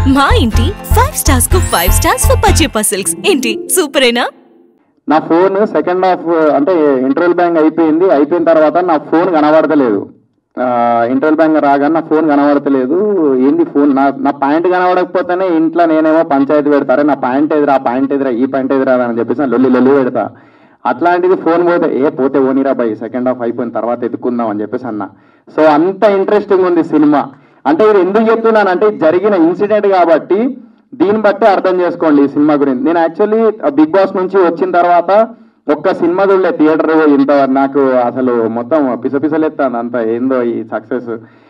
మా ఇంటి five stars కు ఫైవ్ స్టార్స్ ఫర్ పచేపా సిల్క్స్ ఏంటి సూపరేనా నా ఫోన్ సెకండ్ హాఫ్ అంటే ఇంటర్వెల్ బ్యాంక్ అయిపోయింది అయిపోయిన తర్వాత నా ఫోన్ కనబడతలేదు ఇంటర్వెల్ బ్యాంక్ రాగానే నా ఫోన్ కనబడతలేదు ఏంది ఫోన్ నా నా పాయింట్ కనబడకపోతేనే ఇంట్లో నేనేమో పంచాయతీ పెడతారే నా పాయింట్ ఎదురా పాయింట్ ఎదురా ఈ పాయింట్ ఎదురా అని చెప్పేసి నా లొల్లి లొల్లి పెడతా అట్లాంటిది ఫోన్ పోతే ఏ పోతే ఓనిరా బాయ్ సెకండ్ హాఫ్ అయిపోయిన తర్వాత ఎత్తుకుందాం అని చెప్పేసి అన్న సో అంత ఇంట్రెస్టింగ్ ఉంది సినిమా అంటే ఇది ఎందుకు చెప్తున్నానంటే ఇది జరిగిన ఇన్సిడెంట్ కాబట్టి దీన్ని బట్టి అర్థం చేసుకోండి ఈ సినిమా గురించి నేను యాక్చువల్లీ బిగ్ బాస్ నుంచి వచ్చిన తర్వాత ఒక్క సినిమా చూడలే థియేటర్ ఇంత నాకు అసలు మొత్తం పిసపిసలేస్తాను అంత ఏందో ఈ సక్సెస్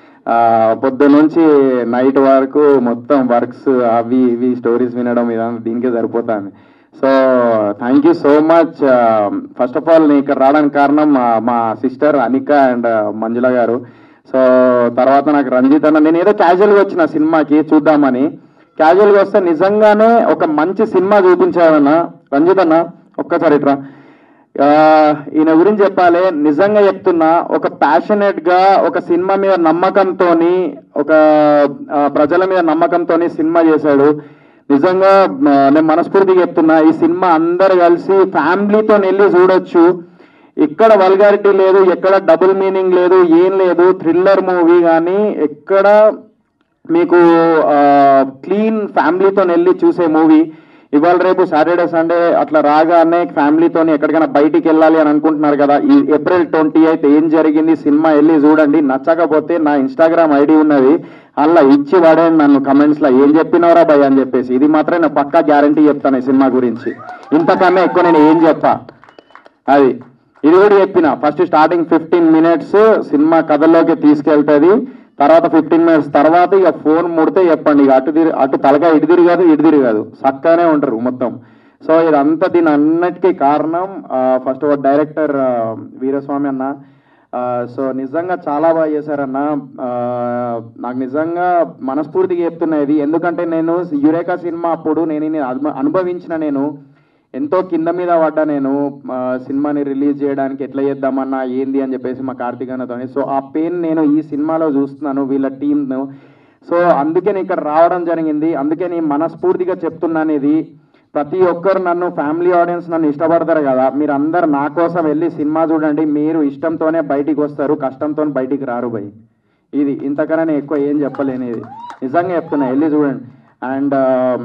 పొద్దు నుంచి నైట్ వరకు మొత్తం వర్క్స్ అవి ఇవి స్టోరీస్ వినడం ఇదంతా దీనికే సరిపోతుంది so thank you so much first of all నేను ఇక్కడ రావడానికి కారణం మా- మా సిస్టర్ అనిక అండ్ మంజుల గారు సో తర్వాత నాకు రంజిత్ అన్న నేను ఏదో క్యాజువల్గా వచ్చిన సినిమాకి చూద్దామని క్యాజువల్గా వస్తే నిజంగానే ఒక మంచి సినిమా చూపించాడన్న రంజిత్ అన్న ఒక్కసారి ఇట్రా ఆ, ఈయన గురించి చెప్పాలి నిజంగా చెప్తున్నా ఒక ప్యాషనెట్ గా ఒక సినిమా మీద నమ్మకంతోని ఒక ఆ, ప్రజల మీద నమ్మకంతోని సినిమా చేశాడు నిజంగా ఆ, నేను మనస్ఫూర్తిగా చెప్తున్నా ఈ సినిమా అందరు కలిసి ఫ్యామిలీతో వెళ్ళి చూడొచ్చు ఇక్కడ వల్గారిటీ లేదు ఎక్కడ డబుల్ మీనింగ్ లేదు ఏం లేదు థ్రిల్లర్ మూవీ కానీ ఎక్కడ మీకు క్లీన్ ఫ్యామిలీతో వెళ్ళి చూసే మూవీ ఇవాళ రేపు సాటర్డే సండే అట్లా రాగానే ఫ్యామిలీతో ఎక్కడికైనా బయటికి వెళ్ళాలి అని అనుకుంటున్నారు కదా ఈ ఏప్రిల్ ట్వంటీ ఎయిత్ ఏం జరిగింది సినిమా వెళ్ళి చూడండి నచ్చకపోతే నా ఇన్స్టాగ్రామ్ ఐడి ఉన్నది అలా ఇచ్చి వాడండి నన్ను కమెంట్స్ లో ఏం చెప్పినవరా భయ్ అని చెప్పేసి ఇది మాత్రం నేను పక్కా గ్యారంటీ చెప్తాను ఈ సినిమా గురించి ఇంతకన్నా ఎక్కువ నేను ఏం చెప్పా అది ఇది కూడా చెప్పిన first starting fifteen minutes cinema కథలోకి తీసుకెళ్తుంది తర్వాత ఫిఫ్టీన్ మినిట్స్ తర్వాత ఇక ఫోన్ ముడితే చెప్పండి ఇక అటు తిరిగి అటు తలగా ఇటు తిరగదు ఇటు తిరగదు చక్కగానే ఉంటారు మొత్తం సో ఇదంతా దీని అన్నిటికీ కారణం ఫస్ట్ ఆఫ్ డైరెక్టర్ వీరస్వామి అన్న సో నిజంగా చాలా బాగా చేశారన్న ఆ, నాకు నిజంగా మనస్ఫూర్తిగా చెప్తున్నా ఇది ఎందుకంటే నేను యురేకా సినిమా అప్పుడు నేను ఇది అనుభ- అనుభవించిన నేను ఎంతో కింద మీద పడ్డా నేను ఆ, సినిమాని రిలీజ్ చేయడానికి ఎట్లా చేద్దామన్నా ఏంది అని చెప్పేసి మా కార్తీక్ అన్నతో సో ఆ పెయిన్ నేను ఈ సినిమాలో చూస్తున్నాను వీళ్ళ టీంను సో అందుకే నేను ఇక్కడ రావడం జరిగింది అందుకే నేను మనస్ఫూర్తిగా చెప్తున్నాను ఇది ప్రతి ఒక్కరు నన్ను ఫ్యామిలీ ఆడియన్స్ నన్ను ఇష్టపడతారు కదా మీరు అందరు నా కోసం వెళ్ళి సినిమా చూడండి మీరు ఇష్టంతోనే బయటికి వస్తారు కష్టంతో బయటికి రారు భయ్ ఇది ఇంతకన్నా నేను ఎక్కువ ఏం చెప్పలేను ఇది నిజంగా చెప్తున్నా వెళ్ళి చూడండి అండ్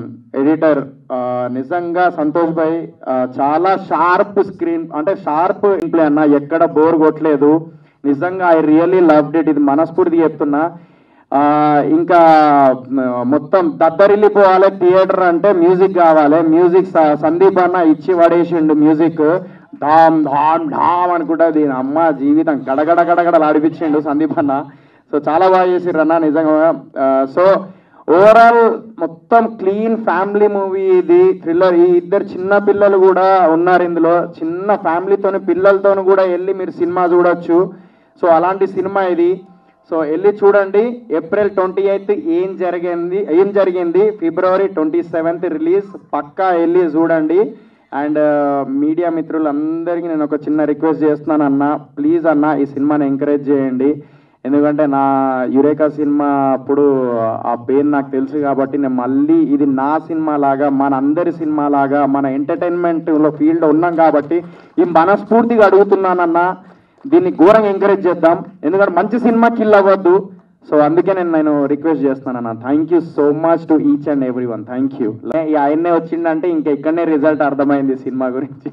ఎడిటర్ నిజంగా సంతోష్ భాయ్ ఆ, చాలా షార్ప్ స్క్రీన్ అంటే షార్ప్ ఇంప్లే అన్న ఎక్కడ బోర్ కొట్టలేదు నిజంగా ఐ రియల్లీ లవ్డ్ ఇట్ ఇది మనస్ఫూర్తి చెప్తున్నా ఆ, ఇంకా మ, మొత్తం దద్దరిల్లిపోవాలి థియేటర్ అంటే మ్యూజిక్ కావాలి మ్యూజిక్ స- సందీప్ అన్న ఇచ్చి పడేసిండు మ్యూజిక్ ధామ్ ధామ్ ధామ్ అనుకుంటా దీని అమ్మ జీవితం గడగడ గడగడ ఆడిపించిండు సందీప్ అన్న సో చాలా బాగా చేసిర్రు అన్న నిజంగా ఆ, సో ఓవరాల్ మొత్తం క్లీన్ ఫ్యామిలీ మూవీ ఇది థ్రిల్లర్ ఈ ఇద్దరు చిన్న పిల్లలు కూడా ఉన్నారు ఇందులో చిన్న ఫ్యామిలీతోని పిల్లలతోని కూడా వెళ్ళి మీరు సినిమా చూడొచ్చు సో అలాంటి సినిమా ఇది సో వెళ్ళి చూడండి ఏప్రిల్ ట్వంటీ ఎయిత్ ఏం జరిగింది ఏం జరిగింది ఫిబ్రవరి ట్వంటీ సెవెంత్ రిలీజ్ పక్కా వెళ్ళి చూడండి అండ్ మీడియా మిత్రులందరికీ నేను ఒక చిన్న రిక్వెస్ట్ చేస్తున్నాను అన్న ప్లీజ్ అన్న ఈ సినిమాని ఎంకరేజ్ చేయండి ఎందుకంటే నా యురేకా సినిమా అప్పుడు ఆ పెయిన్ నాకు తెలుసు కాబట్టి నేను మళ్ళీ ఇది నా సినిమా లాగా మన అందరి సినిమా లాగా మన ఎంటర్టైన్మెంట్లో ఫీల్డ్ ఉన్నాం కాబట్టి ఈ మనస్ఫూర్తిగా అడుగుతున్నానన్నా దీన్ని ఘోరంగా ఎంకరేజ్ చేద్దాం ఎందుకంటే మంచి సినిమా కిల్ అవ్వద్దు సో అందుకే నేను నేను రిక్వెస్ట్ చేస్తానన్న thank you so much to each and every one thank you ఆయన్నే వచ్చిందంటే ఇంకా ఇక్కడనే రిజల్ట్ అర్థమైంది సినిమా గురించి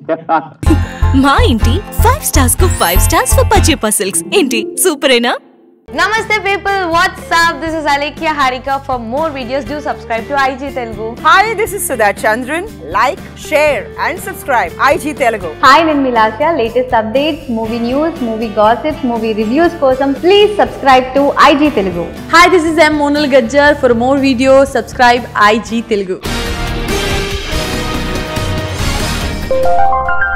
మా ఇంటి ఫైవ్ స్టార్స్ కు ఫైవ్ స్టార్స్ ఫర్ పచేపా సిల్క్స్ ఏంటి సూపరేనా Namaste people, what's up? This is Alekia Harika. For more videos, do subscribe to IG Telugu. Hi, this is Sudha Chandran. Like, share, and subscribe. IG Telugu. Hi నేను మిలాసియా latest updates movie news movie gossips movie reviews కోసం please subscribe to IG Telugu Hi, this is M. Monal Gajjar. For more videos, subscribe IG Telugu.